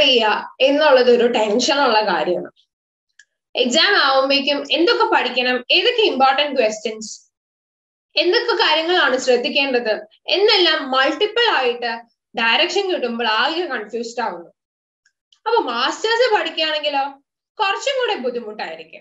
ചെയ്യുക എന്നുള്ളത് ഒരു ടെൻഷൻ ഉള്ള കാര്യമാണ് എക്സാം ആവുമ്പോഴേക്കും എന്തൊക്കെ പഠിക്കണം ഏതൊക്കെ ഇമ്പോർട്ടന്റ് ക്വസ്റ്റ്യൻസ് എന്തൊക്കെ കാര്യങ്ങളാണ് ശ്രദ്ധിക്കേണ്ടത് എന്നെല്ലാം മൾട്ടിപ്പിൾ ആയിട്ട് ഡയറക്ഷൻ കിട്ടുമ്പോൾ ആകെ കൺഫ്യൂസ്ഡ് ആവുന്നു അപ്പൊ മാസ്റ്റേഴ്സ് പഠിക്കുകയാണെങ്കിലോ കുറച്ചും കൂടെ ബുദ്ധിമുട്ടായിരിക്കും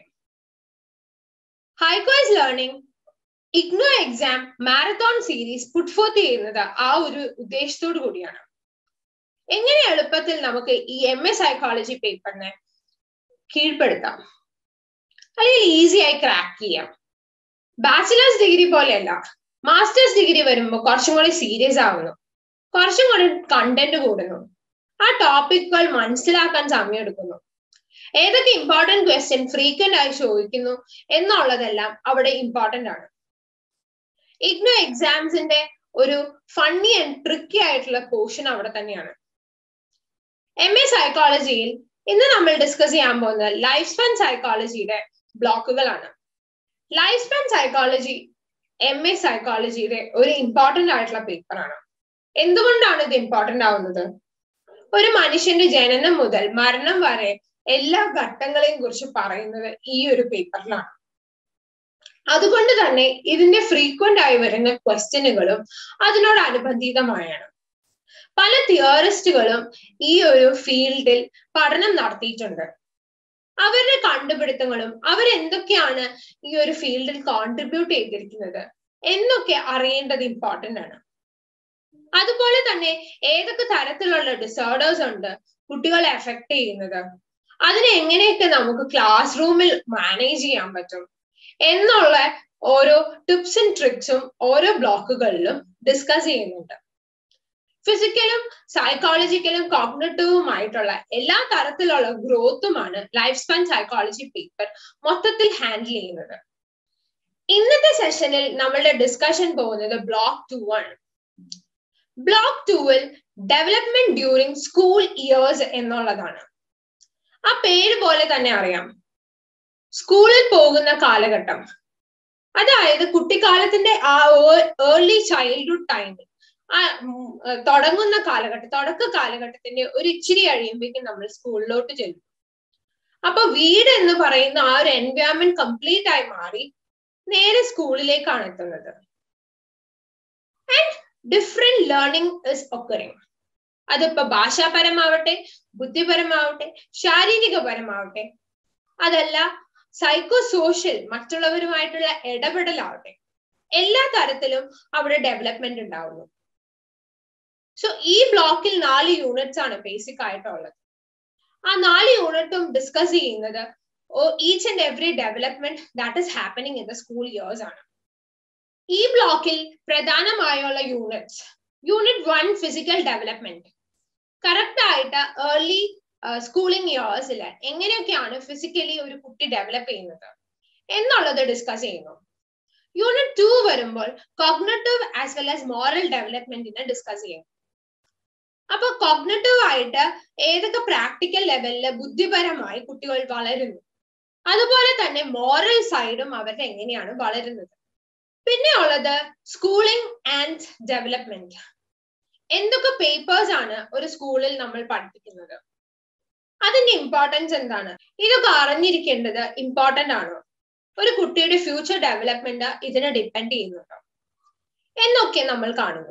ഹൈക്വൈസ് learning IGNOU exam marathon series put forth ചെയ്യുന്നത് ആ ഒരു ഉദ്ദേശത്തോടു കൂടിയാണ് എങ്ങനെ എളുപ്പത്തിൽ നമുക്ക് ഈ എം എ സൈക്കോളജി പേപ്പറിനെ കീഴ്പ്പെടുത്താം അല്ലെങ്കിൽ ഈസി ആയി ക്രാക്ക് ചെയ്യാം ബാച്ചിലേഴ്സ് ഡിഗ്രി പോലെയല്ല മാസ്റ്റേഴ്സ് ഡിഗ്രി വരുമ്പോൾ കുറച്ചും കൂടി സീരിയസ് ആവുന്നു കുറച്ചും കൂടി കണ്ടന്റ് കൂടുന്നു ആ ടോപ്പിക്കുകൾ മനസ്സിലാക്കാൻ സമയം എടുക്കുന്നു ഏതൊക്കെ ഇമ്പോർട്ടന്റ് ക്വസ്റ്റ്യൻ ഫ്രീക്വന്റ് ആയി ചോദിക്കുന്നു എന്നുള്ളതെല്ലാം അവിടെ ഇമ്പോർട്ടന്റ് ആണ് ഇഗ്നോ എക്സാംസിന്റെ ഒരു ഫണ്ണി ആൻഡ് ട്രിക്കി ആയിട്ടുള്ള പോർഷൻ അവിടെ തന്നെയാണ് എം എ സൈക്കോളജിയിൽ ഇന്ന് നമ്മൾ ഡിസ്കസ് ചെയ്യാൻ പോകുന്നത് ലൈഫ് സ്പാൻ സൈക്കോളജിയുടെ ബ്ലോക്കുകളാണ് life span psychology M A സൈക്കോളജിയുടെ ഒരു ഇമ്പോർട്ടന്റ് ആയിട്ടുള്ള പേപ്പറാണ് എന്തുകൊണ്ടാണ് ഇത് ഇമ്പോർട്ടന്റ് ആവുന്നത് ഒരു മനുഷ്യന്റെ ജനനം മുതൽ മരണം വരെ എല്ലാ ഘട്ടങ്ങളെയും കുറിച്ച് പറയുന്നത് ഈ ഒരു പേപ്പറിലാണ് അതുകൊണ്ട് തന്നെ ഇതിന്റെ ഫ്രീക്വന്റ് ആയി വരുന്ന ക്വസ്റ്റ്യനുകളും അതിനോട് അനുബന്ധിതമായാണ് പല തിയറിസ്റ്റുകളും ഈ ഒരു ഫീൽഡിൽ പഠനം നടത്തിയിട്ടുണ്ട് അവരുടെ കണ്ടുപിടുത്തങ്ങളും അവരെന്തൊക്കെയാണ് ഈ ഒരു ഫീൽഡിൽ കോൺട്രിബ്യൂട്ട് ചെയ്തിരിക്കുന്നത് എന്നൊക്കെ അറിയേണ്ടത് ഇമ്പോർട്ടന്റ് ആണ് അതുപോലെ തന്നെ ഏതൊക്കെ തരത്തിലുള്ള ഡിസോർഡേഴ്സ് ഉണ്ട് കുട്ടികളെ എഫക്ട് ചെയ്യുന്നത് അതിനെ എങ്ങനെയൊക്കെ നമുക്ക് ക്ലാസ് റൂമിൽ മാനേജ് ചെയ്യാൻ പറ്റും എന്നുള്ള ഓരോ ടിപ്സ് ആൻഡ് ട്രിക്സും ഓരോ ബ്ലോക്കുകളിലും ഡിസ്കസ് ചെയ്യുന്നുണ്ട് ഫിസിക്കലും സൈക്കോളജിക്കലും കോഗ്നറ്റീവുമായിട്ടുള്ള എല്ലാ തരത്തിലുള്ള ഗ്രോത്തുമാണ് ലൈഫ് സ്പാൻ സൈക്കോളജി പേപ്പർ മൊത്തത്തിൽ ഹാൻഡിൽ ചെയ്യുന്നത് ഇന്നത്തെ സെഷനിൽ നമ്മളുടെ ഡിസ്കഷൻ പോകുന്നത് ബ്ലോക്ക് ടു ആണ് ബ്ലോക്ക് ടൂവിൽ ഡെവലപ്മെന്റ് ഡ്യൂറിങ് സ്കൂൾ ഇയേഴ്സ് എന്നുള്ളതാണ് ആ പേര് പോലെ തന്നെ അറിയാം സ്കൂളിൽ പോകുന്ന കാലഘട്ടം അതായത് കുട്ടിക്കാലത്തിന്റെ ആ ഏർലി ചൈൽഡ്ഹുഡ് ടൈമിൽ ആ തുടങ്ങുന്ന കാലഘട്ടം തുടക്ക കാലഘട്ടത്തിന്റെ ഒരു ഇച്ചിരി കഴിയുമ്പോഴേക്കും നമ്മൾ സ്കൂളിലോട്ട് ചെല്ലും അപ്പൊ വീട് എന്ന് പറയുന്ന ആ ഒരു എൻവയോൺമെന്റ് കംപ്ലീറ്റ് ആയി മാറി നേരെ സ്കൂളിലേക്കാണ് എത്തുന്നത് and different learning is occurring അതിപ്പോ ഭാഷാപരമാവട്ടെ ബുദ്ധിപരമാവട്ടെ ശാരീരികപരമാവട്ടെ അതല്ല സൈക്കോ സോഷ്യൽ മറ്റുള്ളവരുമായിട്ടുള്ള ഇടപെടലാവട്ടെ എല്ലാ തരത്തിലും അവിടെ ഡെവലപ്മെന്റ് ഉണ്ടാവുന്നു സോ ഈ ബ്ലോക്കിൽ നാല് യൂണിറ്റ്സ് ആണ് ബേസിക് ആയിട്ടുള്ളത് ആ നാല് യൂണിറ്റും ഡിസ്കസ് ചെയ്യുന്നത് each and every development that is happening in the school years ആണ് ഈ ബ്ലോക്കിൽ പ്രധാനമായുള്ള units unit one physical development correct ആയിട്ട് ഏർലി സ്കൂളിംഗ് ഇയേഴ്സിൽ എങ്ങനെയൊക്കെയാണ് ഫിസിക്കലി ഒരു കുട്ടി ഡെവലപ്പ് ചെയ്യുന്നത് എന്നുള്ളത് ഡിസ്കസ് ചെയ്യുന്നു യൂണിറ്റ് ടു വരുമ്പോൾ cognitive as well as moral ഡെവലപ്മെന്റിനെ ഡിസ്കസ് ചെയ്യും അപ്പൊ കോഗ്നറ്റീവ് ആയിട്ട് ഏതൊക്കെ പ്രാക്ടിക്കൽ ലെവലിൽ ബുദ്ധിപരമായി കുട്ടികൾ വളരുന്നു അതുപോലെ തന്നെ മോറൽ സൈഡും അവരുടെ എങ്ങനെയാണ് വളരുന്നത് പിന്നെ ഉള്ളത് സ്കൂളിംഗ് ആൻഡ് ഡെവലപ്മെന്റ് എന്തൊക്കെ പേപ്പേഴ്സ് ആണ് ഒരു സ്കൂളിൽ നമ്മൾ പഠിപ്പിക്കുന്നത് അതിന്റെ ഇമ്പോർട്ടൻസ് എന്താണ് ഇതൊക്കെ അറിഞ്ഞിരിക്കേണ്ടത് ഇമ്പോർട്ടന്റ് ആണോ ഒരു കുട്ടിയുടെ ഫ്യൂച്ചർ ഡെവലപ്മെന്റ് ഇതിനെ ഡിപ്പെൻഡ് ചെയ്യുന്നുണ്ടോ എന്നൊക്കെ നമ്മൾ കാണുന്നു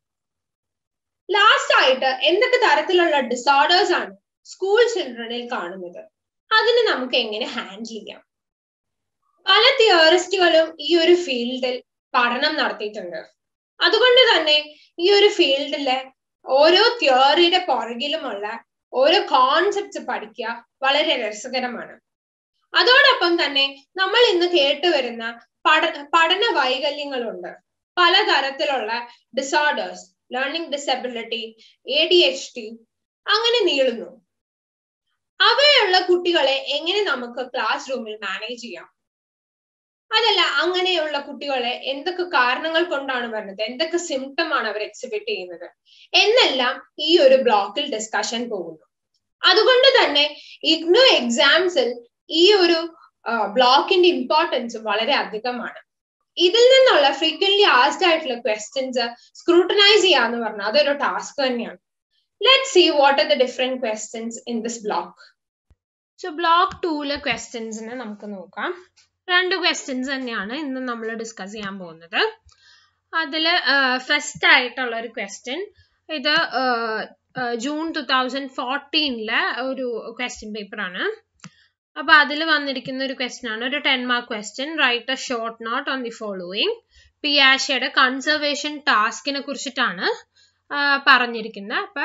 ലാസ്റ്റ് ആയിട്ട് എന്തൊക്കെ തരത്തിലുള്ള ഡിസോർഡേഴ്സ് ആണ് സ്കൂൾ ചിൽഡ്രനിൽ കാണുന്നത് അതിന് നമുക്ക് എങ്ങനെ ഹാൻഡിൽ ചെയ്യാം പല തിയറിസ്റ്റുകളും ഈ ഒരു ഫീൽഡിൽ പഠനം നടത്തിയിട്ടുണ്ട് അതുകൊണ്ട് തന്നെ ഈ ഒരു ഫീൽഡിലെ ഓരോ തിയറിയുടെ പുറകിലുമുള്ള ഓരോ കോൺസെപ്റ്റ്സ് പഠിക്കുക വളരെ രസകരമാണ് അതോടൊപ്പം തന്നെ നമ്മൾ ഇന്ന് കേട്ടുവരുന്ന പഠ പഠന വൈകല്യങ്ങളുണ്ട് പലതരത്തിലുള്ള disorders learning disability A D H T അങ്ങനെ നീളുന്നു അവയുള്ള കുട്ടികളെ എങ്ങനെ നമുക്ക് ക്ലാസ് റൂമിൽ മാനേജ് ചെയ്യാം അതല്ല അങ്ങനെയുള്ള കുട്ടികളെ എന്തൊക്കെ കാരണങ്ങൾ കൊണ്ടാണ് വരുന്നത് എന്തൊക്കെ സിംറ്റം ആണ് അവർ എക്സിബിറ്റ് ചെയ്യുന്നത് എന്നെല്ലാം ഈ ഒരു ബ്ലോക്കിൽ ഡിസ്കഷൻ പോകുന്നു അതുകൊണ്ട് തന്നെ ഇഗ്നോ എക്സാംസിൽ ഈ ഒരു ബ്ലോക്കിന്റെ ഇമ്പോർട്ടൻസ് വളരെ അധികമാണ് ഇതിൽ നിന്നുള്ള ഫ്രീക്വൻലി ആസ്ഡ് ആയിട്ടുള്ള ക്വസ്റ്റ്യൻസ് സ്ക്രൂട്ടനൈസ് ചെയ്യാന്ന് പറഞ്ഞാൽ അതൊരു ടാസ്ക് തന്നെയാണ് Let's see what are the different questions in this block. So block ടൂലെ ക്വസ്റ്റ്യൻസിനെ നമുക്ക് നോക്കാം രണ്ട് ക്വസ്റ്റ്യൻസ് തന്നെയാണ് ഇന്ന് നമ്മൾ ഡിസ്കസ് ചെയ്യാൻ പോകുന്നത് അതിൽ ഫസ്റ്റ് ആയിട്ടുള്ള ഒരു ക്വസ്റ്റ്യൻ ഇത് ജൂൺ ടു തൗസൻഡ് ഫോർട്ടീനിലെ ഒരു ക്വസ്റ്റ്യൻ പേപ്പറാണ് അപ്പൊ അതിൽ വന്നിരിക്കുന്ന ഒരു ക്വസ്റ്റ്യൻ ആണ് ഒരു ten mark question write a short note on the following പിയാഷയുടെ കൺസർവേഷൻ ടാസ്കിനെ കുറിച്ചിട്ടാണ് പറഞ്ഞിരിക്കുന്നത് അപ്പൊ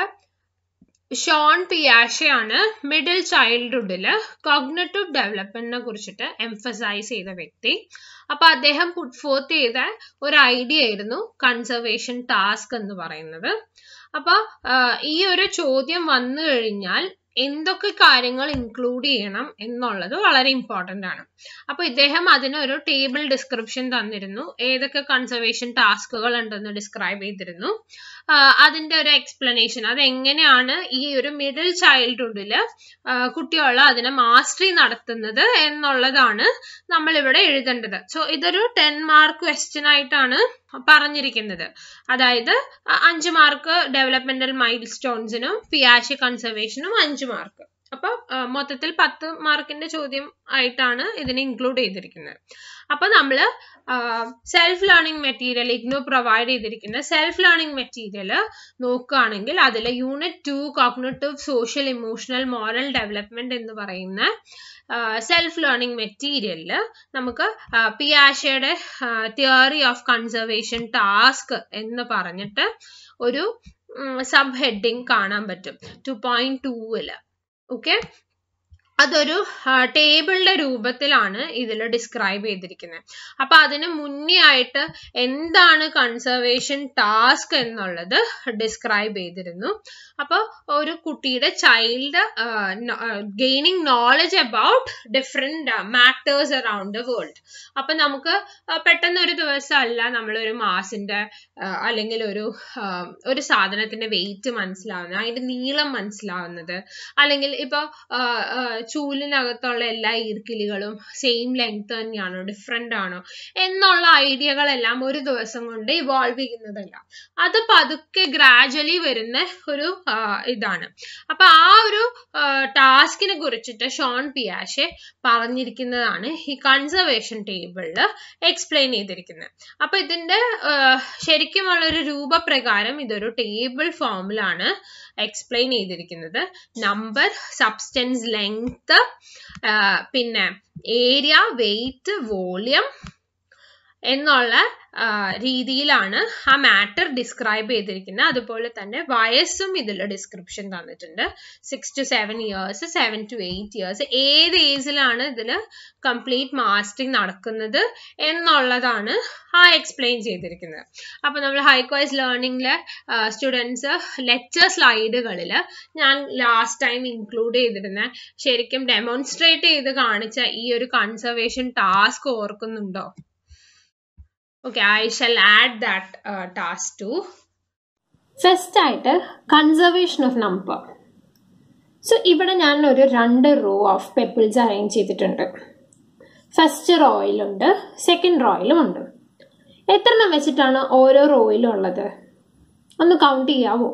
ഷോൺ പിയാഷയാണ് മിഡിൽ ചൈൽഡ്ഹുഡില് കോഗ്നറ്റീവ് ഡെവലപ്മെന്റിനെ കുറിച്ചിട്ട് എംഫസൈസ് ചെയ്ത വ്യക്തി അപ്പൊ അദ്ദേഹം പുട്ട് ഫോർത്ത് ചെയ്ത ഒരു ഐഡിയ ആയിരുന്നു കൺസർവേഷൻ ടാസ്ക് എന്ന് പറയുന്നത് അപ്പൊ ഈ ഒരു ചോദ്യം വന്നു കഴിഞ്ഞാൽ എന്തൊക്കെ കാര്യങ്ങൾ ഇൻക്ലൂഡ് ചെയ്യണം എന്നുള്ളത് വളരെ ഇമ്പോർട്ടന്റ് ആണ് അപ്പൊ ഇദ്ദേഹം അതിന് ഒരു ടേബിൾ ഡിസ്ക്രിപ്ഷൻ തന്നിരുന്നു ഏതൊക്കെ കൺസർവേഷൻ ടാസ്കുകൾ ഉണ്ടെന്ന് ഡിസ്ക്രൈബ് ചെയ്തിരുന്നു അതിന്റെ ഒരു എക്സ്പ്ലനേഷൻ അത് എങ്ങനെയാണ് ഈ ഒരു മിഡിൽ ചൈൽഡ്ഹുഡില് കുട്ടികൾ അതിനെ മാസ്റ്ററി നടത്തുന്നത് എന്നുള്ളതാണ് നമ്മൾ ഇവിടെ എഴുതേണ്ടത് സോ ഇതൊരു ടെൻ മാർക്ക് ക്വസ്റ്റ്യൻ ആയിട്ടാണ് പറഞ്ഞിരിക്കുന്നത് അതായത് അഞ്ച് മാർക്ക് ഡെവലപ്മെന്റൽ മൈൽ സ്റ്റോൺസിനും ഫിയാഷി കൺസർവേഷനും അഞ്ച് മാർക്ക് അപ്പൊ മൊത്തത്തിൽ പത്ത് മാർക്കിന്റെ ചോദ്യം ആയിട്ടാണ് ഇതിനെ ഇൻക്ലൂഡ് ചെയ്തിരിക്കുന്നത് അപ്പൊ നമ്മൾ self learning material IGNOU provide ചെയ്തിരിക്കുന്ന സെൽഫ് ലേണിംഗ് മെറ്റീരിയൽ നോക്കുകയാണെങ്കിൽ അതിൽ unit two cognitive social emotional moral development എന്ന് പറയുന്ന സെൽഫ് ലേണിംഗ് മെറ്റീരിയലില് നമുക്ക് പിയാഷയുടെ തിയറി ഓഫ് കൺസർവേഷൻ ടാസ്ക് എന്ന് പറഞ്ഞിട്ട് ഒരു സബ് ഹെഡിങ് കാണാൻ പറ്റും ടു പോയിന്റ് ടൂവില് ഓക്കെ അതൊരു ടേബിളിന്റെ രൂപത്തിലാണ് ഇതിൽ ഡിസ്ക്രൈബ് ചെയ്തിരിക്കുന്നത് അപ്പൊ അതിന് മുന്നേ ആയിട്ട് എന്താണ് കൺസർവേഷൻ ടാസ്ക് എന്നുള്ളത് ഡിസ്ക്രൈബ് ചെയ്തിരുന്നു അപ്പൊ ഒരു കുട്ടിയുടെ child gaining knowledge about different matters around the world അപ്പൊ നമുക്ക് പെട്ടെന്ന് ഒരു ദിവസമല്ല നമ്മളൊരു മാസിന്റെ അല്ലെങ്കിൽ ഒരു ഒരു സാധനത്തിന്റെ വെയിറ്റ് മനസ്സിലാവുന്നത് അതിന്റെ നീളം മനസ്സിലാവുന്നത് അല്ലെങ്കിൽ ഇപ്പൊ ചൂലിനകത്തുള്ള എല്ലാ ഈർക്കിലികളും സെയിം ലെങ്ത് തന്നെയാണോ ഡിഫറെന്റ് ആണോ എന്നുള്ള ഐഡിയകളെല്ലാം ഒരു ദിവസം കൊണ്ട് ഇവോൾവ് ചെയ്യുന്നതല്ല അത് പതുക്കെ ഗ്രാജുവലി വരുന്ന ഒരു ഇതാണ് അപ്പൊ ആ ഒരു ടാസ്കിനെ കുറിച്ചിട്ട് ഷോൺ പിയാഷെ പറഞ്ഞിരിക്കുന്നതാണ് ഈ കൺസർവേഷൻ ടേബിളിൽ എക്സ്പ്ലെയിൻ ചെയ്തിരിക്കുന്നത് അപ്പൊ ഇതിന്റെ ശരിക്കുമുള്ള ഒരു രൂപപ്രകാരം ഇതൊരു ടേബിൾ ഫോമിലാണ് എക്സ്പ്ലെയിൻ ചെയ്തിരിക്കുന്നത് നമ്പർ സബ്സ്റ്റൻസ് ലെങ്ത് പിന്നെ ഏരിയ വെയിറ്റ് വോളിയം എന്നുള്ള രീതിയിലാണ് ആ മാറ്റർ ഡിസ്ക്രൈബ് ചെയ്തിരിക്കുന്നത് അതുപോലെ തന്നെ വയസ്സും ഇതിൽ ഡിസ്ക്രിപ്ഷൻ തന്നിട്ടുണ്ട് six to seven years seven to eight years ഏത് ഏജിലാണ് ഇതിൽ കംപ്ലീറ്റ് മാസ്റ്ററിങ് നടക്കുന്നത് എന്നുള്ളതാണ് ആ എക്സ്പ്ലെയിൻ ചെയ്തിരിക്കുന്നത് അപ്പൊ നമ്മൾ ഹൈക്വൈസ് ലേണിംഗിലെ സ്റ്റുഡൻസ് ലെക്ചർ സ്ലൈഡുകളിൽ ഞാൻ ലാസ്റ്റ് ടൈം ഇൻക്ലൂഡ് ചെയ്തിരുന്ന ശരിക്കും ഡെമോൺസ്ട്രേറ്റ് ചെയ്ത് കാണിച്ച ഈ ഒരു കൺസർവേഷൻ ടാസ്ക് ഓർക്കുന്നുണ്ടോ okay I shall add that task to first ആയിട്ട് കൺസർവേഷൻ ഓഫ് നമ്പർ സോ ഇവിടെ ഞാൻ ഒരു രണ്ട് റോ ഓഫ് പെപ്പിൾസ് അറേഞ്ച് ചെയ്തിട്ടുണ്ട് ഫസ്റ്റ് റോയിലുണ്ട് സെക്കൻഡ് റോയിലും ഉണ്ട് എത്രണ്ണം വെച്ചിട്ടാണ് ഓരോ റോയിലും ഉള്ളത് ഒന്ന് കൗണ്ട് ചെയ്യാവോ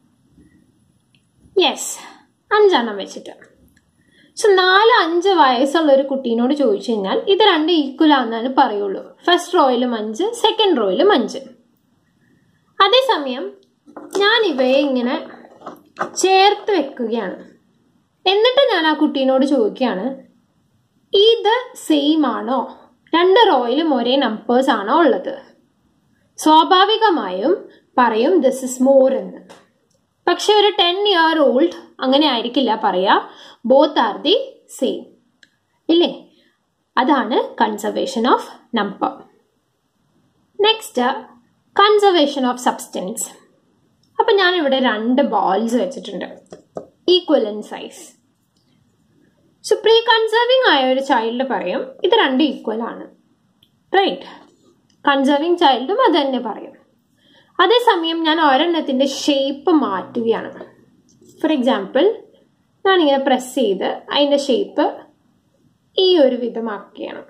യെസ് അഞ്ചെണ്ണം വെച്ചിട്ട് സോ നാല് അഞ്ച് വയസ്സുള്ള ഒരു കുട്ടീനോട് ചോദിച്ചു കഴിഞ്ഞാൽ ഇത് രണ്ട് ഈക്വൽ ആണെന്നാണ് പറയുള്ളൂ ഫസ്റ്റ് റോയിലും അഞ്ച് സെക്കൻഡ് റോയിലും അഞ്ച് അതേസമയം ഞാൻ ഇവയെ ഇങ്ങനെ ചേർത്ത് വെക്കുകയാണ് എന്നിട്ട് ഞാൻ ആ കുട്ടീനോട് ചോദിക്കുകയാണ് ഇത് സെയിം ആണോ രണ്ട് റോയിലും ഒരേ നമ്പേഴ്സ് ആണോ ഉള്ളത് സ്വാഭാവികമായും പറയും ദിസ് ഇസ് മോർ എന്ന് പക്ഷെ ഒരു ടെൻ ഇയർ ഓൾഡ് അങ്ങനെ ആയിരിക്കില്ല പറയാ ബോത്ത് ആർ ദി സെയിം ഇല്ലേ അതാണ് conservation of number next conservation of substance അപ്പം ഞാനിവിടെ രണ്ട് ബോൾസ് വെച്ചിട്ടുണ്ട് equal in size so pre conserving ആയ ഒരു ചൈൽഡ് പറയും ഇത് രണ്ട് ഈക്വൽ ആണ് റൈറ്റ് കൺസർവിങ് ചൈൽഡും അത് തന്നെ പറയും അതേസമയം ഞാൻ ഒരെണ്ണത്തിൻ്റെ ഷേപ്പ് മാറ്റുകയാണ് ഫോർ എക്സാമ്പിൾ ഞാനിങ്ങനെ പ്രസ് ചെയ്ത് അതിൻ്റെ ഷേപ്പ് ഈ ഒരു വിധമാക്കുകയാണ്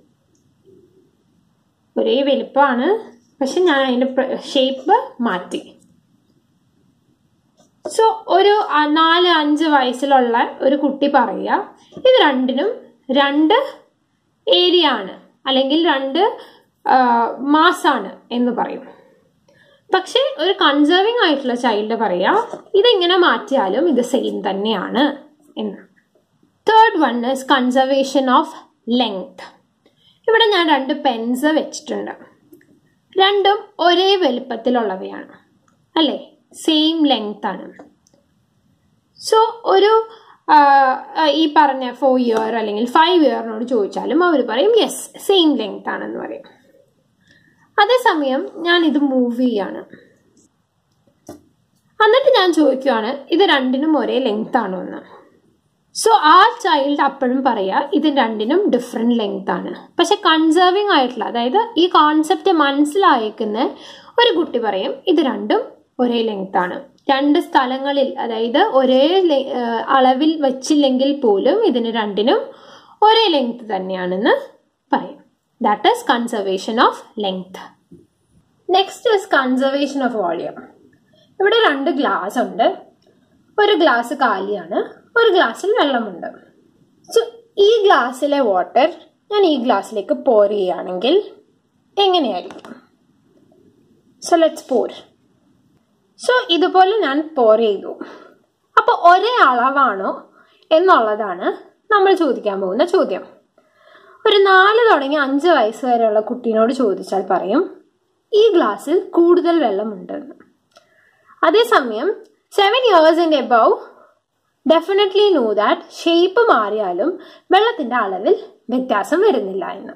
ഒരേ വലുപ്പമാണ് പക്ഷെ ഞാൻ അതിൻ്റെ ഷേപ്പ് മാറ്റി സോ ഒരു ആ, നാല് അഞ്ച് വയസ്സിലുള്ള ഒരു കുട്ടി പറയുക ഇത് രണ്ടിനും രണ്ട് ഏരിയ ആണ് അല്ലെങ്കിൽ രണ്ട് മാസാണ് എന്ന് പറയും പക്ഷേ ഒരു കൺസേർവിംഗ് ആയിട്ടുള്ള ചൈൽഡ് പറയാ ഇതിങ്ങനെ മാറ്റിയാലും ഇത് സെയിം തന്നെയാണ് എന്ന് third one is conservation of length ഇവിടെ ഞാൻ രണ്ട് പെൻസ് വെച്ചിട്ടുണ്ട് രണ്ടും ഒരേ വലുപ്പത്തിലുള്ളവയാണ് അല്ലേ സെയിം ലെങ്ത് ആണ് സോ ഒരു ആ, ആ, ഈ പറഞ്ഞ ഫോർ ഇയർ അല്ലെങ്കിൽ ഫൈവ് ഇയറിനോട് ചോദിച്ചാലും അവർ പറയും യെസ് സെയിം ലെങ്ത് ആണെന്ന് പറയും അതേസമയം ഞാൻ ഇത് മൂവ് ചെയ്യാണ് എന്നിട്ട് ഞാൻ ചോദിക്കുവാണ് ഇത് രണ്ടിനും ഒരേ ലെങ്ത് ആണോ എന്ന് സോ ആ ചൈൽഡ് അപ്പോഴും പറയാ ഇത് രണ്ടിനും ഡിഫറെന്റ് ലെങ്ത് ആണ് പക്ഷെ കൺസേർവിംഗ് ആയിട്ടുള്ള അതായത് ഈ കോൺസെപ്റ്റ് മനസ്സിലായേക്കുന്ന ഒരു കുട്ടി പറയും ഇത് രണ്ടും ഒരേ ലെങ്ത് ആണ് രണ്ട് സ്ഥലങ്ങളിൽ അതായത് ഒരേ ലെ- ഏഹ് അളവിൽ വെച്ചില്ലെങ്കിൽ പോലും ഇതിന് രണ്ടിനും ഒരേ ലെങ്ത് തന്നെയാണെന്ന് പറയും that is conservation of length next is conservation of volume ഇവിടെ രണ്ട് ഗ്ലാസ് ഉണ്ട് ഒരു ഗ്ലാസ് കാലിയാണ് ഒരു ഗ്ലാസ്സിൽ വെള്ളമുണ്ട് സോ ഈ ഗ്ലാസ്സിലെ വാട്ടർ ഞാൻ ഈ ഗ്ലാസ്സിലേക്ക് പോർ ചെയ്യുകയാണെങ്കിൽ എങ്ങനെയായിരിക്കും സോ ലെറ്റ്സ് പോർ സോ ഇതുപോലെ ഞാൻ പോർ ചെയ്തു അപ്പോൾ ഒരേ അളവാണോ എന്നുള്ളതാണ് നമ്മൾ ചോദിക്കാൻ പോകുന്ന ചോദ്യം ഒരു നാല് തുടങ്ങി അഞ്ച് വയസ്സ് വരെയുള്ള കുട്ടീനോട് ചോദിച്ചാൽ പറയും ഈ ഗ്ലാസ്സിൽ കൂടുതൽ വെള്ളമുണ്ടെന്ന് അതേസമയം സെവൻ ഇയേഴ്സിൻ്റെ above definitely no that shape മാറിയാലും വെള്ളത്തിന്റെ അളവിൽ വ്യത്യാസം വരുന്നില്ല എന്ന്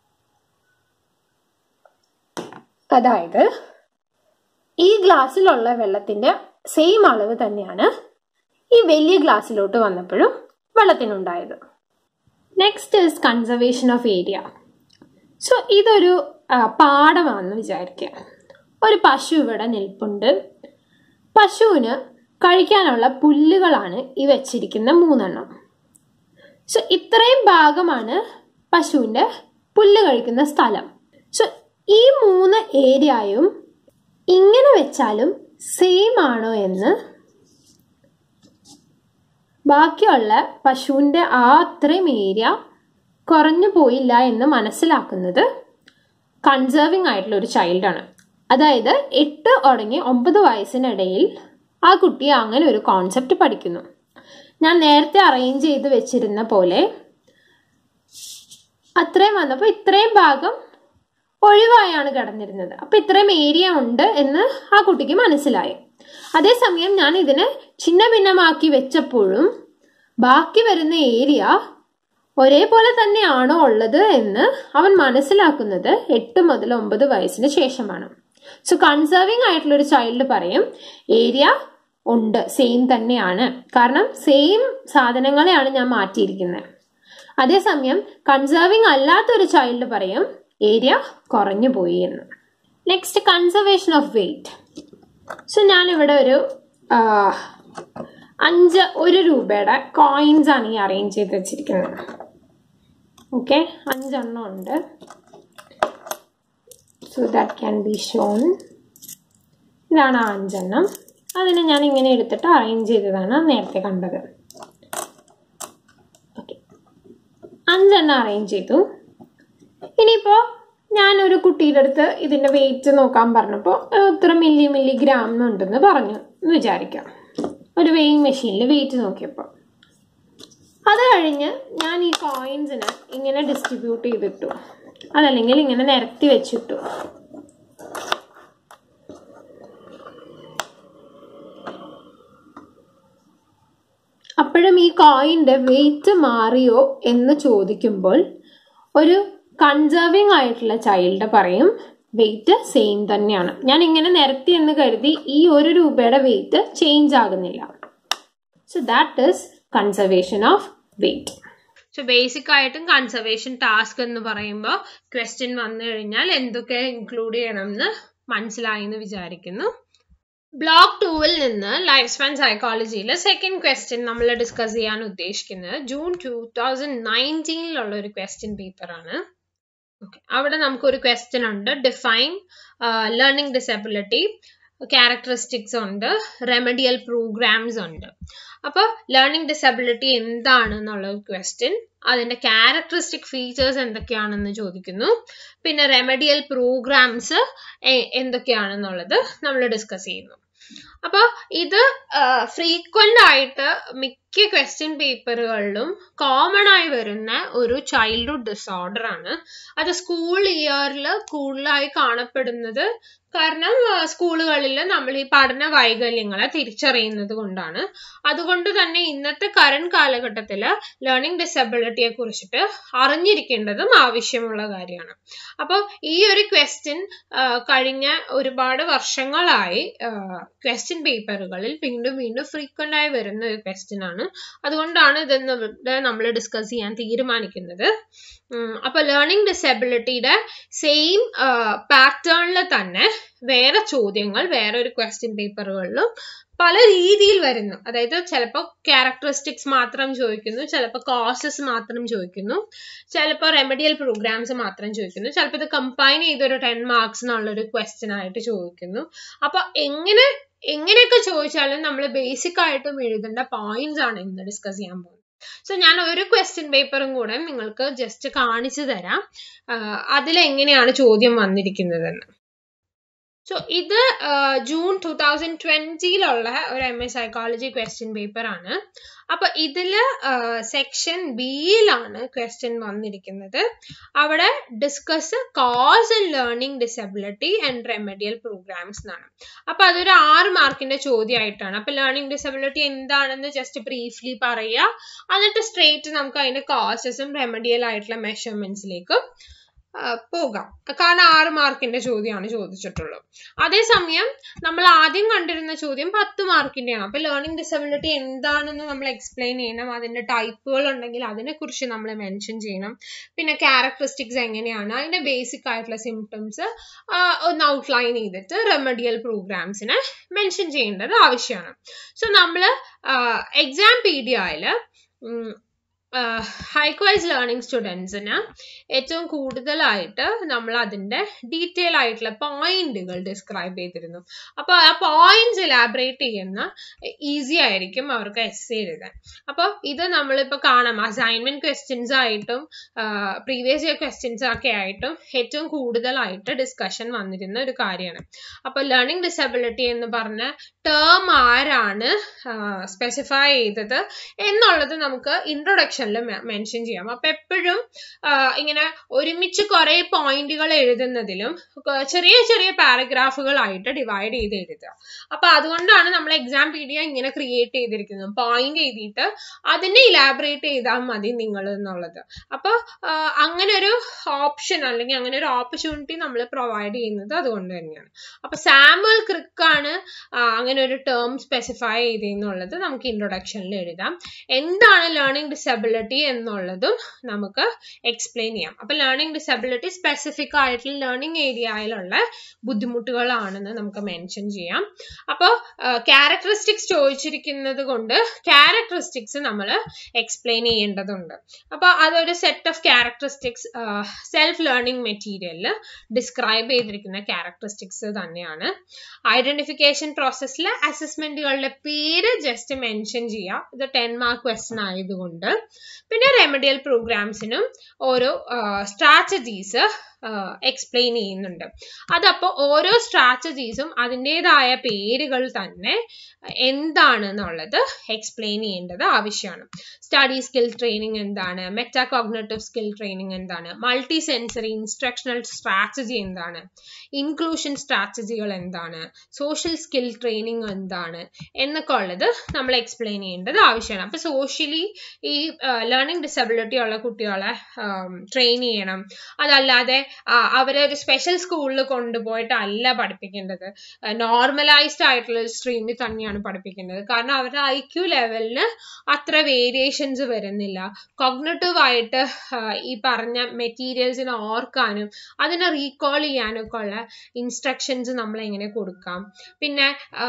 അതായത് ഈ ഗ്ലാസ്സിലുള്ള വെള്ളത്തിന്റെ സെയിം അളവ് തന്നെയാണ് ഈ വലിയ ഗ്ലാസ്സിലോട്ട് വന്നപ്പോഴും വെള്ളത്തിനുണ്ടായത് next is conservation of area so ഇതൊരു ആ, പാടമാണെന്ന് വിചാരിക്കുക ഒരു പശു ഇവിടെ നിൽപ്പുണ്ട് പശുവിന് കഴിക്കാനുള്ള പുല്ലുകളാണ് ഈ വെച്ചിരിക്കുന്ന മൂന്നെണ്ണം സോ ഇത്രയും ഭാഗമാണ് പശുവിൻ്റെ പുല്ല് കഴിക്കുന്ന സ്ഥലം സോ ഈ മൂന്ന് ഏരിയയും ഇങ്ങനെ വെച്ചാലും സെയിം ആണോ എന്ന് ബാക്കിയുള്ള പശുവിൻ്റെ ആ അത്രയും ഏരിയ കുറഞ്ഞു പോയില്ല എന്ന് മനസ്സിലാക്കുന്നത് കൺസേർവിംഗ് ആയിട്ടുള്ള ഒരു ചൈൽഡാണ് അതായത് എട്ട് തുടങ്ങി ഒമ്പത് വയസ്സിനിടയിൽ ആ കുട്ടി അങ്ങനെ ഒരു കോൺസെപ്റ്റ് പഠിക്കുന്നു ഞാൻ നേരത്തെ അറേഞ്ച് ചെയ്ത് വെച്ചിരുന്ന പോലെ അത്രയും വന്നപ്പോൾ ഇത്രയും ഭാഗം ഒഴിവായാണ് കിടന്നിരുന്നത് അപ്പൊ ഇത്രയും ഏരിയ ഉണ്ട് എന്ന് ആ കുട്ടിക്ക് മനസ്സിലായി അതേസമയം ഞാൻ ഇതിനെ ചിന്ന ഭിന്നമാക്കി വെച്ചപ്പോഴും ബാക്കി വരുന്ന ഏരിയ ഒരേപോലെ തന്നെയാണോ ഉള്ളത് എന്ന് അവൻ മനസ്സിലാക്കുന്നത് എട്ട് മുതൽ ഒമ്പത് വയസ്സിന് ശേഷമാണ് സോ കൺസേർവിംഗ് ആയിട്ടുള്ള ഒരു ചൈൽഡ് പറയും ഏരിയ ഉണ്ട് സെയിം തന്നെയാണ് കാരണം സെയിം സാധനങ്ങളെയാണ് ഞാൻ മാറ്റിയിരിക്കുന്നത് അതേസമയം കൺസേർവിംഗ് അല്ലാത്ത ഒരു ചൈൽഡ് പറയും ഏരിയ കുറഞ്ഞു പോയി എന്ന് next conservation of weight so ഞാനിവിടെ ഒരു ആ, അഞ്ച് ഒരു രൂപയുടെ കോയിൻസ് ആണ് ഈ അറേഞ്ച് ചെയ്ത് വെച്ചിരിക്കുന്നത് ഓക്കെ അഞ്ചെണ്ണം ഉണ്ട് so that can be shown ഇതാണ് ആ അഞ്ചെണ്ണം അതിനെ ഞാൻ ഇങ്ങനെ എടുത്തിട്ട് അറേഞ്ച് ചെയ്തതാണ് നേരത്തെ കണ്ടത് ഓക്കെ അഞ്ചെണ്ണം അറേഞ്ച് ചെയ്തു ഇനിയിപ്പോ ഞാൻ ഒരു കുട്ടിയുടെ അടുത്ത് ഇതിന്റെ വെയിറ്റ് നോക്കാൻ പറഞ്ഞപ്പോൾ ഇത്ര മില്ലി മില്ലി ഗ്രാം ഉണ്ടെന്ന് പറഞ്ഞു എന്ന് വിചാരിക്കാം ഒരു വെയിങ് മെഷീനിൽ വെയിറ്റ് നോക്കിയപ്പോൾ അത് കഴിഞ്ഞ് ഞാൻ ഈ കോയിൻസിനെ ഇങ്ങനെ ഡിസ്ട്രിബ്യൂട്ട് ചെയ്തിട്ടു അതല്ലെങ്കിൽ ഇങ്ങനെ നിരത്തി വെച്ചിട്ടു അപ്പോഴും ഈ കോയിന്റെ വെയിറ്റ് മാറിയോ എന്ന് ചോദിക്കുമ്പോൾ ഒരു കൺസേർവിംഗ് ആയിട്ടുള്ള ചൈൽഡ് പറയും വെയിറ്റ് സെയിം തന്നെയാണ് ഞാൻ ഇങ്ങനെ നിരത്തി എന്ന് കരുതി ഈ ഒരു രൂപയുടെ വെയിറ്റ് ചേഞ്ച് ആകുന്നില്ല so that is conservation of weight so basic ആയിട്ടും കൺസർവേഷൻ ടാസ്ക് എന്ന് പറയുമ്പോൾ ക്വസ്റ്റ്യൻ വന്നു കഴിഞ്ഞാൽ എന്തൊക്കെ ഇൻക്ലൂഡ് ചെയ്യണം എന്ന് മനസ്സിലായി എന്ന് വിചാരിക്കുന്നു ബ്ലോക്ക് ടൂവിൽ നിന്ന് ലൈഫ് സ്പാൻ സൈക്കോളജിയിലെ സെക്കൻഡ് ക്വസ്റ്റ്യൻ നമ്മൾ ഡിസ്കസ് ചെയ്യാൻ ഉദ്ദേശിക്കുന്നത് ജൂൺ ടൂ തൗസൻഡ് നയൻറ്റീനിലുള്ള ഒരു ക്വസ്റ്റ്യൻ പേപ്പർ ആണ് ഓക്കെ അവിടെ നമുക്കൊരു ക്വസ്റ്റ്യൻ ഉണ്ട് ഡിഫൈൻ ലേണിംഗ് ഡിസബിലിറ്റി ക്യാരക്ടറിസ്റ്റിക്സ് ഉണ്ട് റെമഡിയൽ പ്രോഗ്രാംസ് ഉണ്ട് അപ്പോൾ ലേണിംഗ് ഡിസബിലിറ്റി എന്താണ് എന്നുള്ള ക്വസ്റ്റ്യൻ അതിന്റെ ക്യാരക്ടറിസ്റ്റിക് ഫീച്ചേഴ്സ് എന്തൊക്കെയാണെന്ന് ചോദിക്കുന്നു പിന്നെ റെമഡിയൽ പ്രോഗ്രാംസ് എന്തൊക്കെയാണെന്നുള്ളത് നമ്മൾ ഡിസ്കസ് ചെയ്യുന്നു അപ്പോൾ ഇത് ഫ്രീക്വന്റ് ആയിട്ട് മിക്ക ക്വസ്റ്റ്യൻ പേപ്പറുകളിലും കോമൺ ആയി വരുന്ന ഒരു ചൈൽഡ്ഹുഡ് ഡിസോർഡർ ആണ് അത് സ്കൂൾ ഇയറിൽ കൂടുതലായി കാണപ്പെടുന്നത് കാരണം സ്കൂളുകളിൽ നമ്മൾ ഈ പഠന വൈകല്യങ്ങളെ തിരിച്ചറിയുന്നത് കൊണ്ടാണ് അതുകൊണ്ട് തന്നെ ഇന്നത്തെ കറണ്ട് കാലഘട്ടത്തിൽ ലേണിംഗ് ഡിസബിലിറ്റിയെ കുറിച്ചിട്ട് അറിഞ്ഞിരിക്കേണ്ടതും ആവശ്യമുള്ള കാര്യമാണ് അപ്പോൾ ഈ ഒരു ക്വസ്റ്റ്യൻ കഴിഞ്ഞ ഒരുപാട് വർഷങ്ങളായി ക്വസ്റ്റ്യൻ പേപ്പറുകളിൽ വീണ്ടും വീണ്ടും ഫ്രീക്വന്റ് ആയി വരുന്ന ഒരു ക്വസ്റ്റ്യൻ ആണ് അതുകൊണ്ടാണ് ഇത് നമ്മൾ ഡിസ്കസ് ചെയ്യാൻ തീരുമാനിക്കുന്നത് അപ്പൊ ലേണിംഗ് ഡിസബിലിറ്റിയുടെ സെയിം പാറ്റേണിൽ തന്നെ വേറെ ചോദ്യങ്ങൾ വേറെ ഒരു ക്വസ്റ്റ്യൻ പേപ്പറുകളിലും പല രീതിയിൽ വരുന്നു അതായത് ചിലപ്പോൾ ക്യാരക്ടറിസ്റ്റിക്സ് മാത്രം ചോദിക്കുന്നു ചിലപ്പോൾ കോസസ് മാത്രം ചോദിക്കുന്നു ചിലപ്പോൾ റെമഡിയൽ പ്രോഗ്രാംസ് മാത്രം ചോദിക്കുന്നു ചിലപ്പോൾ ഇത് കമ്പൈൻ ചെയ്തൊരു ടെൻ മാർക്സ് എന്നുള്ളൊരു ക്വസ്റ്റ്യൻ ആയിട്ട് ചോദിക്കുന്നു അപ്പൊ എങ്ങനെ എങ്ങനെയൊക്കെ ചോദിച്ചാലും നമ്മൾ ബേസിക് ആയിട്ടും എഴുതേണ്ട പോയിന്റ്സ് ആണ് ഇന്ന് ഡിസ്കസ് ചെയ്യാൻ പോകുന്നത് സോ ഞാൻ ഒരു ക്വസ്റ്റ്യൻ പേപ്പറും കൂടെ നിങ്ങൾക്ക് ജസ്റ്റ് കാണിച്ചു തരാം അതിലെങ്ങനെയാണ് ചോദ്യം വന്നിരിക്കുന്നതെന്ന് സോ ഇത് ജൂൺ ടൂ തൗസൻഡ് ട്വന്റിയിലുള്ള ഒരു M A psychology question paper ആണ് അപ്പൊ ഇതില് സെക്ഷൻ ബിയിലാണ് ക്വസ്റ്റ്യൻ വന്നിരിക്കുന്നത് അവിടെ discuss cause and learning disability and remedial programs എന്നാണ് അപ്പൊ അതൊരു ആറ് മാർക്കിന്റെ ചോദ്യമായിട്ടാണ് അപ്പൊ ലേണിംഗ് ഡിസബിലിറ്റി എന്താണെന്ന് ജസ്റ്റ് ബ്രീഫ്ലി പറയുക എന്നിട്ട് സ്ട്രേറ്റ് നമുക്ക് അതിന്റെ കോസസും റെമഡിയൽ ആയിട്ടുള്ള മെഷർമെന്റ്സിലേക്കും പോകാം കാരണം ആറ് മാർക്കിന്റെ ചോദ്യമാണ് ചോദിച്ചിട്ടുള്ളത് അതേസമയം നമ്മൾ ആദ്യം കണ്ടിരുന്ന ചോദ്യം പത്ത് മാർക്കിന്റെയാണ് അപ്പൊ ലേണിംഗ് ഡിസബിലിറ്റി എന്താണെന്ന് നമ്മൾ എക്സ്പ്ലെയിൻ ചെയ്യണം അതിന്റെ ടൈപ്പുകൾ ഉണ്ടെങ്കിൽ അതിനെ കുറിച്ച് നമ്മൾ മെൻഷൻ ചെയ്യണം പിന്നെ ക്യാരക്ടറിസ്റ്റിക്സ് എങ്ങനെയാണ് അതിന്റെ ബേസിക് ആയിട്ടുള്ള സിംറ്റംസ് ഒന്ന് ഔട്ട്ലൈൻ ചെയ്തിട്ട് റെമഡിയൽ പ്രോഗ്രാംസിനെ മെൻഷൻ ചെയ്യേണ്ടത് ആവശ്യമാണ് സോ നമ്മൾ എക്സാം പീഡിയയില് ഹൈക്വൈസ് ലേണിംഗ് സ്റ്റുഡൻസിന് ഏറ്റവും കൂടുതലായിട്ട് നമ്മൾ അതിന്റെ ഡീറ്റെയിൽ ആയിട്ടുള്ള പോയിന്റുകൾ ഡിസ്ക്രൈബ് ചെയ്തിരുന്നു അപ്പൊ ആ പോയിന്റ്സ് ഇലാബറേറ്റ് ചെയ്യുന്ന ഈസി ആയിരിക്കും അവർക്ക് എസ് എഴുതാൻ അപ്പൊ ഇത് നമ്മളിപ്പോ കാണാം അസൈൻമെന്റ് ക്വസ്റ്റ്യൻസ് ആയിട്ടും പ്രീവിയസ് ഇയർ ക്വസ്റ്റ്യൻസ് ഒക്കെ ആയിട്ടും ഏറ്റവും കൂടുതലായിട്ട് ഡിസ്കഷൻ വന്നിരുന്ന ഒരു കാര്യമാണ് അപ്പൊ ലേണിംഗ് ഡിസബിലിറ്റി എന്ന് പറഞ്ഞ ടേം ആരാണ് സ്പെസിഫൈ ചെയ്തത് എന്നുള്ളത് നമുക്ക് ഇൻട്രൊഡക്ഷൻ സെക്ഷനിൽ മെൻഷൻ ചെയ്യാം അപ്പൊ എപ്പോഴും ഇങ്ങനെ ഒരുമിച്ച് കുറെ പോയിന്റുകൾ എഴുതുന്നതിലും ചെറിയ ചെറിയ പാരഗ്രാഫുകളായിട്ട് ഡിവൈഡ് ചെയ്ത് എഴുതുക അപ്പൊ അതുകൊണ്ടാണ് നമ്മൾ എക്സാം പീഡിയ ഇങ്ങനെ ക്രിയേറ്റ് ചെയ്തിരിക്കുന്നത് പോയിന്റ് എഴുതിയിട്ട് അതിനെ ഇലാബറേറ്റ് ചെയ്താൽ മതി നിങ്ങൾ എന്നുള്ളത് അപ്പൊ അങ്ങനെ ഒരു ഓപ്ഷൻ അല്ലെങ്കിൽ അങ്ങനെ ഒരു ഓപ്പർച്യൂണിറ്റി നമ്മൾ പ്രൊവൈഡ് ചെയ്യുന്നത് അതുകൊണ്ട് തന്നെയാണ് അപ്പൊ സാമുവൽ ക്രിക്കാണ് അങ്ങനെ ഒരു ടേം സ്പെസിഫൈ ചെയ്തെന്നുള്ളത് നമുക്ക് ഇൻട്രൊഡക്ഷനിൽ എഴുതാം എന്താണ് ലേണിംഗ് ഡിസബിലിറ്റി എന്നുള്ളതും നമുക്ക് എക്സ്പ്ലെയിൻ ചെയ്യാം അപ്പൊ ലേണിംഗ് ഡിസബിലിറ്റി സ്പെസിഫിക് ആയിട്ടുള്ള ലേണിംഗ് ഏരിയയിലുള്ള ബുദ്ധിമുട്ടുകളാണെന്ന് നമുക്ക് മെൻഷൻ ചെയ്യാം അപ്പോൾ ക്യാരക്ടറിസ്റ്റിക്സ് ചോദിച്ചിരിക്കുന്നത് കൊണ്ട് ക്യാരക്ടറിസ്റ്റിക്സ് നമ്മൾ എക്സ്പ്ലെയിൻ ചെയ്യേണ്ടതുണ്ട് അപ്പൊ അതൊരു set of characteristics self learning മെറ്റീരിയലിൽ ഡിസ്ക്രൈബ് ചെയ്തിരിക്കുന്ന ക്യാരക്ടറിസ്റ്റിക്സ് തന്നെയാണ് ഐഡന്റിഫിക്കേഷൻ പ്രോസസ്സിൽ അസസ്മെന്റുകളുടെ പേര് ജസ്റ്റ് മെൻഷൻ ചെയ്യാം ഇത് ടെൻ മാർക്ക് ക്വസ്റ്റൻ ആയതുകൊണ്ട് പിന്നെ റെമഡിയൽ പ്രോഗ്രാംസിനും ഓരോ സ്ട്രാറ്റജീസ് എക്സ്പ്ലെയിൻ ചെയ്യുന്നുണ്ട് അതപ്പോൾ ഓരോ സ്ട്രാറ്റജീസും അതിൻ്റെതായ പേരുകൾ തന്നെ എന്താണ് എന്നുള്ളത് എക്സ്പ്ലെയിൻ ചെയ്യേണ്ടത് ആവശ്യമാണ് സ്റ്റഡി സ്കിൽ ട്രെയിനിങ് എന്താണ് മെറ്റാകോഗ്നേറ്റീവ് സ്കിൽ ട്രെയിനിങ് എന്താണ് മൾട്ടി സെൻസറി ഇൻസ്ട്രക്ഷണൽ സ്ട്രാറ്റജി എന്താണ് ഇൻക്ലൂഷൻ സ്ട്രാറ്റജികൾ എന്താണ് സോഷ്യൽ സ്കിൽ ട്രെയിനിങ് എന്താണ് എന്നൊക്കെ ഉള്ളത് നമ്മൾ എക്സ്പ്ലെയിൻ ചെയ്യേണ്ടത് ആവശ്യമാണ് അപ്പൊ സോഷ്യലി ഈ ലേണിംഗ് ഡിസബിലിറ്റി ഉള്ള കുട്ടികളെ ട്രെയിൻ ചെയ്യണം അതല്ലാതെ അവരെ ഒരു സ്പെഷ്യൽ സ്കൂളിൽ കൊണ്ടുപോയിട്ടല്ല പഠിപ്പിക്കേണ്ടത് നോർമലൈസ്ഡ് ആയിട്ടുള്ള ഒരു സ്ട്രീമിൽ തന്നെയാണ് പഠിപ്പിക്കേണ്ടത് കാരണം അവരുടെ ഐ ക്യു ലെവലിന് അത്ര വേരിയേഷൻസ് വരുന്നില്ല കൊഗ്നറ്റീവ് ആയിട്ട് ഈ പറഞ്ഞ മെറ്റീരിയൽസിനെ ഓർക്കാനും അതിനെ റീകോൾ ചെയ്യാനൊക്കെ ഉള്ള ഇൻസ്ട്രക്ഷൻസ് നമ്മൾ എങ്ങനെ കൊടുക്കാം പിന്നെ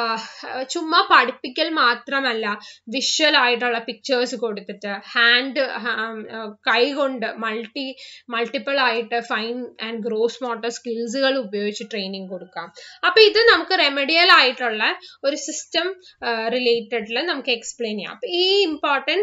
ചുമ്മാ പഠിപ്പിക്കൽ മാത്രമല്ല വിഷ്വൽ ആയിട്ടുള്ള പിക്ചേഴ്സ് കൊടുത്തിട്ട് ഹാൻഡ് കൈ കൊണ്ട് മൾട്ടി മൾട്ടിപ്പിൾ ആയിട്ട് ഫൈൻ ആൻഡ് ഗ്രോസ് മോട്ടർ സ്കിൽസുകൾ ഉപയോഗിച്ച് ട്രെയിനിങ് കൊടുക്കാം അപ്പൊ ഇത് നമുക്ക് റെമഡിയൽ ആയിട്ടുള്ള ഒരു സിസ്റ്റം റിലേറ്റഡിൽ നമുക്ക് എക്സ്പ്ലെയിൻ ചെയ്യാം അപ്പൊ ഈ ഇമ്പോർട്ടൻറ്റ്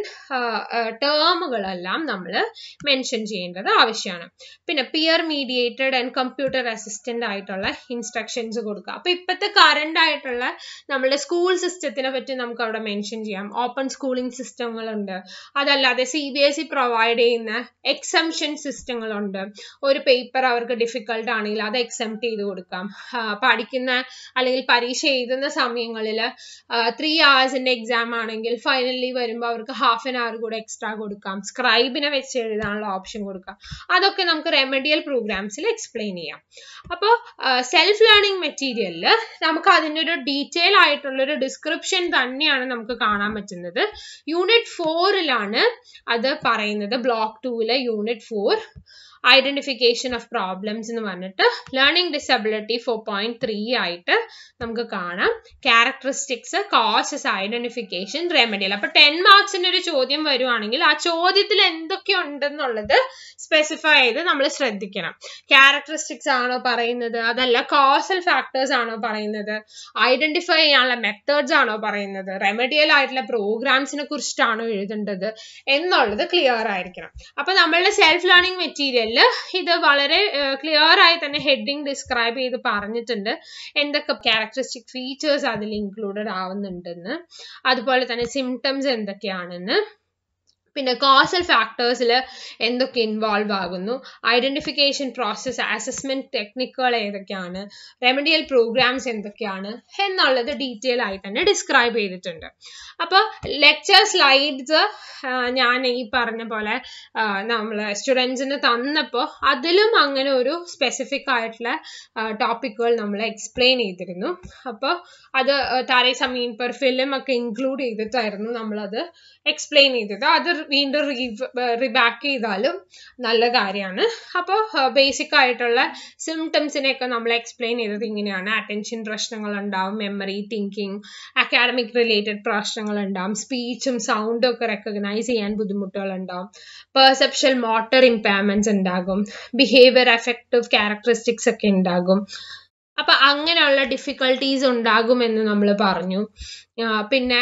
ടേമുകളെല്ലാം നമ്മൾ മെൻഷൻ ചെയ്യേണ്ടത് ആവശ്യമാണ് പിന്നെ peer mediated and computer assistant ആയിട്ടുള്ള ഇൻസ്ട്രക്ഷൻസ് കൊടുക്കുക അപ്പൊ ഇപ്പോഴത്തെ കറണ്ട് ആയിട്ടുള്ള നമ്മുടെ സ്കൂൾ സിസ്റ്റത്തിനെ പറ്റി നമുക്ക് അവിടെ മെൻഷൻ ചെയ്യാം ഓപ്പൺ സ്കൂളിംഗ് സിസ്റ്റങ്ങളുണ്ട് അതല്ലാതെ C B S E provide ചെയ്യുന്ന എക്സംഷൻ സിസ്റ്റങ്ങളുണ്ട് ഒരു പേപ്പർ അവർക്ക് ഡിഫിക്കൽട്ട് ആണെങ്കിൽ അത് എക്സംപ്റ്റ് ചെയ്ത് കൊടുക്കാം പഠിക്കുന്ന അല്ലെങ്കിൽ പരീക്ഷ എഴുതുന്ന സമയങ്ങളിൽ ത്രീ അവേഴ്സിന്റെ എക്സാം ആണെങ്കിൽ ഫൈനലി വരുമ്പോൾ അവർക്ക് ഹാഫ് ആൻ അവർ കൂടെ എക്സ്ട്രാ കൊടുക്കാം സ്ക്രൈബിനെ വെച്ച് എഴുതാനുള്ള ഓപ്ഷൻ കൊടുക്കാം അതൊക്കെ നമുക്ക് റെമഡിയൽ പ്രോഗ്രാംസിൽ എക്സ്പ്ലെയിൻ ചെയ്യാം അപ്പോൾ സെൽഫ് ലേണിംഗ് മെറ്റീരിയലിൽ നമുക്ക് അതിൻ്റെ ഒരു ഡീറ്റെയിൽ ആയിട്ടുള്ള ഒരു ഡിസ്ക്രിപ്ഷൻ തന്നെയാണ് നമുക്ക് കാണാൻ പറ്റുന്നത് യൂണിറ്റ് ഫോറിലാണ് അത് പറയുന്നത് ബ്ലോക്ക് ടൂവിലെ unit four identification of problems എന്ന് പറഞ്ഞിട്ട് learning disability four point three ആയിട്ട് നമുക്ക് കാണാം ക്യാരക്ടറിസ്റ്റിക്സ് കോസസ് ഐഡന്റിഫിക്കേഷൻ റെമഡിയൽ അപ്പൊ ടെൻ മാർക്സിന്റെ ഒരു ചോദ്യം വരുവാണെങ്കിൽ ആ ചോദ്യത്തിൽ എന്തൊക്കെ ഉണ്ടെന്നുള്ളത് സ്പെസിഫൈ ചെയ്ത് നമ്മൾ ശ്രദ്ധിക്കണം ക്യാരക്ടറിസ്റ്റിക്സ് ആണോ പറയുന്നത് അതല്ല കോസൽ ഫാക്ടേഴ്സ് ആണോ പറയുന്നത് ഐഡന്റിഫൈ ചെയ്യാനുള്ള മെത്തേഡ്സ് ആണോ പറയുന്നത് റെമഡിയൽ ആയിട്ടുള്ള പ്രോഗ്രാംസിനെ കുറിച്ചിട്ടാണോ എഴുതേണ്ടത് എന്നുള്ളത് ക്ലിയർ ആയിരിക്കണം അപ്പൊ നമ്മളുടെ സെൽഫ് ലേണിംഗ് മെറ്റീരിയലിൽ ഇത് വളരെ ക്ലിയർ ആയി തന്നെ ഹെഡിങ് ഡിസ്ക്രൈബ് ചെയ്ത് പറഞ്ഞിട്ടുണ്ട് എന്തൊക്കെ ക്യാരക്ടറിസ്റ്റിക് ഫീച്ചേഴ്സ് അതിൽ ഇൻക്ലൂഡഡ് ആവുന്നുണ്ടെന്ന് അതുപോലെ തന്നെ സിംറ്റംസ് എന്തൊക്കെയാണെന്ന് പിന്നെ കോസൽ ഫാക്ടേഴ്സിൽ എന്തൊക്കെ ഇൻവോൾവ് ആകുന്നു ഐഡന്റിഫിക്കേഷൻ പ്രോസസ് അസസ്മെന്റ് ടെക്നിക്കുകൾ ഏതൊക്കെയാണ് റെമഡിയൽ പ്രോഗ്രാംസ് എന്തൊക്കെയാണ് എന്നുള്ളത് ഡീറ്റെയിൽ ആയി തന്നെ ഡിസ്ക്രൈബ് ചെയ്തിട്ടുണ്ട് അപ്പോൾ ലെക്ചർ സ്ലൈഡ്സ് ഞാൻ ഈ പറഞ്ഞ പോലെ നമ്മൾ സ്റ്റുഡൻസിന് തന്നപ്പോൾ അതിലും അങ്ങനെ ഒരു സ്പെസിഫിക് ആയിട്ടുള്ള ടോപ്പിക്കുകൾ നമ്മൾ എക്സ്പ്ലെയിൻ ചെയ്തിരുന്നു അപ്പോൾ അത് താരേ സമീൻ പെർ ഫിലിം ഒക്കെ ഇൻക്ലൂഡ് ചെയ്തിട്ടായിരുന്നു നമ്മളത് എക്സ്പ്ലെയിൻ ചെയ്തത് അത് വീണ്ടും റിബാക്ക് ചെയ്താലും നല്ല കാര്യമാണ് അപ്പോൾ ബേസിക് ആയിട്ടുള്ള സിംറ്റംസിനെയൊക്കെ നമ്മൾ എക്സ്പ്ലെയിൻ ചെയ്തത് ഇങ്ങനെയാണ് അറ്റൻഷൻ പ്രശ്നങ്ങൾ ഉണ്ടാവും മെമ്മറി തിങ്കിങ് അക്കാഡമിക് റിലേറ്റഡ് പ്രശ്നങ്ങൾ ഉണ്ടാവും സ്പീച്ചും സൗണ്ടും ഒക്കെ റെക്കഗ്നൈസ് ചെയ്യാൻ ബുദ്ധിമുട്ടുകൾ ഉണ്ടാവും പെർസെപ്ഷൻ മോട്ടർ ഇമ്പയർമെന്റ്സ് ഉണ്ടാകും ബിഹേവിയർ എഫക്റ്റീവ് ക്യാരക്ടറിസ്റ്റിക്സ് ഒക്കെ ഉണ്ടാകും അപ്പൊ അങ്ങനെയുള്ള ഡിഫിക്കൽട്ടീസ് ഉണ്ടാകുമെന്ന് നമ്മൾ പറഞ്ഞു പിന്നെ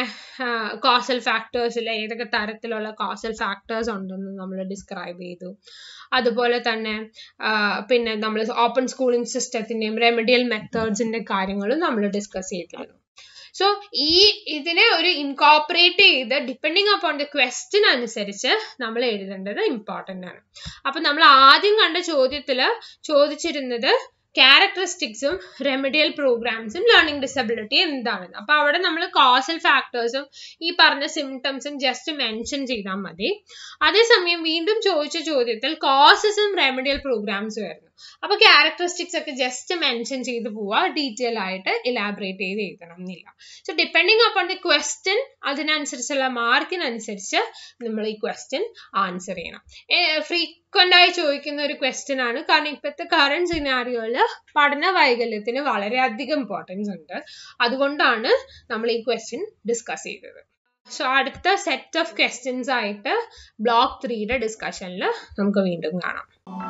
കോസൽ ഫാക്ടേഴ്സിൽ ഏതൊക്കെ തരത്തിലുള്ള കോസൽ ഫാക്ടേഴ്സ് ഉണ്ടെന്ന് നമ്മൾ ഡിസ്ക്രൈബ് ചെയ്തു അതുപോലെ തന്നെ പിന്നെ നമ്മൾ ഓപ്പൺ സ്കൂളിംഗ് സിസ്റ്റത്തിന്റെയും റെമഡിയൽ മെത്തേഡ്സിന്റെ കാര്യങ്ങളും നമ്മൾ ഡിസ്കസ് ചെയ്തിരുന്നു സോ ഈ ഇതിനെ ഒരു ഇൻകോപ്പറേറ്റ് ചെയ്ത് ഡിപ്പെൻഡിങ് അപ്പോൺ ദ ക്വസ്റ്റ്യൻ അനുസരിച്ച് നമ്മൾ എഴുതേണ്ടത് ഇമ്പോർട്ടൻ്റ് ആണ് അപ്പൊ നമ്മൾ ആദ്യം കണ്ട ചോദ്യത്തില് ചോദിച്ചിരുന്നത് ക്യാരക്ടറിസ്റ്റിക്സും റെമഡിയൽ പ്രോഗ്രാംസും ലേണിംഗ് ഡിസബിലിറ്റി എന്താണെന്ന് അപ്പൊ അവിടെ നമ്മൾ കോസൽ ഫാക്ടേഴ്സും ഈ പറഞ്ഞ സിംറ്റംസും ജസ്റ്റ് മെൻഷൻ ചെയ്താൽ മതി അതേസമയം വീണ്ടും ചോദിച്ച ചോദ്യത്തിൽ കോസസും റെമഡിയൽ പ്രോഗ്രാംസും ആയിരുന്നു അപ്പൊ ക്യാരക്ടറിസ്റ്റിക്സ് ഒക്കെ ജസ്റ്റ് മെൻഷൻ ചെയ്ത് പോവുക ഡീറ്റെയിൽ ആയിട്ട് ഇലാബറേറ്റ് ചെയ്ത് എഴുതണം എന്നില്ല so depending upon the question അതിനനുസരിച്ചുള്ള മാർക്കിനനുസരിച്ച് നമ്മൾ ഈ ക്വസ്റ്റ്യൻ ആൻസർ ചെയ്യണം ഫ്രീക്വന്റ് ആയി ചോദിക്കുന്ന ഒരു ക്വസ്റ്റ്യൻ ആണ് കാരണം ഇപ്പോഴത്തെ കറണ്ട് സിനാരിയോയില് പഠന വൈകല്യത്തിന് വളരെയധികം ഇമ്പോർട്ടൻസ് ഉണ്ട് അതുകൊണ്ടാണ് നമ്മൾ ഈ ക്വസ്റ്റ്യൻ ഡിസ്കസ് ചെയ്തത് സോ അടുത്ത സെറ്റ് ഓഫ് ക്വസ്റ്റ്യൻസ് ആയിട്ട് ബ്ലോക്ക് ത്രീയുടെ ഡിസ്കഷനിൽ നമുക്ക് വീണ്ടും കാണാം